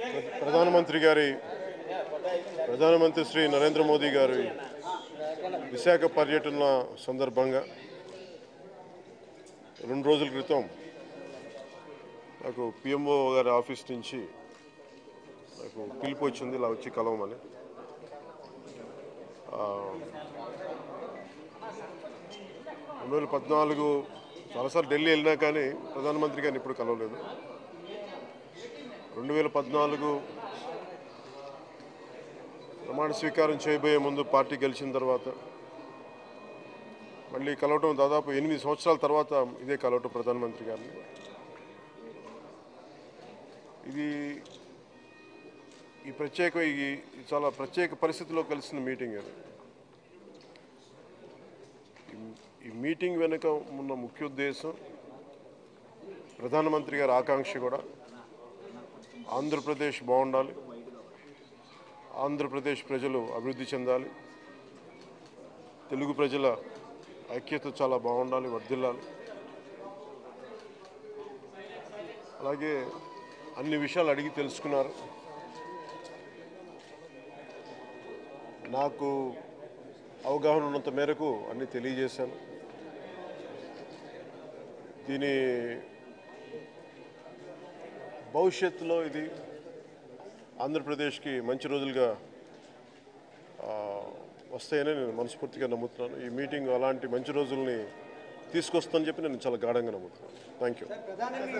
ప్ర- ప్రధానమంత్రి గారి ప్రధానమంత్రి శ్రీ నరేంద్ర మోదీ గారి విశాఖ పర్యటన సందర్భంగా రెండు రోజుల క్రితం నాకు పిఎంఓ గారి ఆఫీస్ నుంచి నాకు పిలుపు వచ్చింది ఇలా వచ్చి కలవమని ఆ, రెండు వేల పద్నాలుగు చాలాసార్లు ఢిల్లీ వెళ్ళినా కానీ ప్రధానమంత్రి గారిని ఇప్పుడు కలవలేదు రెండు వేల పద్నాలుగు ప్రమాణ స్వీకారం చేయబోయే ముందు పార్టీ గెలిచిన తర్వాత మళ్ళీ కలవటం దాదాపు ఎనిమిది సంవత్సరాల తర్వాత ఇదే కలవటం ప్రధానమంత్రి గారిని ఇది ఈ ప్రత్యేక ఈ ఈ చాలా ప్రత్యేక పరిస్థితిలో కలిసిన మీటింగ్ అది ఈ- ఈ మీటింగ్ వెనుక ఉన్న ముఖ్య ఉద్దేశం ప్రధానమంత్రి గారి ఆకాంక్ష కూడా ఆంధ్రప్రదేశ్ బాగుండాలి ఆంధ్రప్రదేశ్ ప్రజలు అభివృద్ధి చెందాలి తెలుగు ప్రజల ఐక్యత చాలా బాగుండాలి వర్ధిల్లాలి అలాగే అన్ని విషయాలు అడిగి తెలుసుకున్నారు నాకు అవగాహన ఉన్నంత మేరకు అన్ని తెలియజేశాను దీని భవిష్యత్తులో ఇది ఆంధ్రప్రదేశ్కి మంచి రోజులుగా ఆ, వస్తాయని నేను మనస్ఫూర్తిగా నమ్ముతున్నాను ఈ మీటింగ్ అలాంటి మంచి రోజుల్ని తీసుకొస్తుందని చెప్పి నేను చాలా గాఢంగా నమ్ముతున్నాను థ్యాంక్ యూ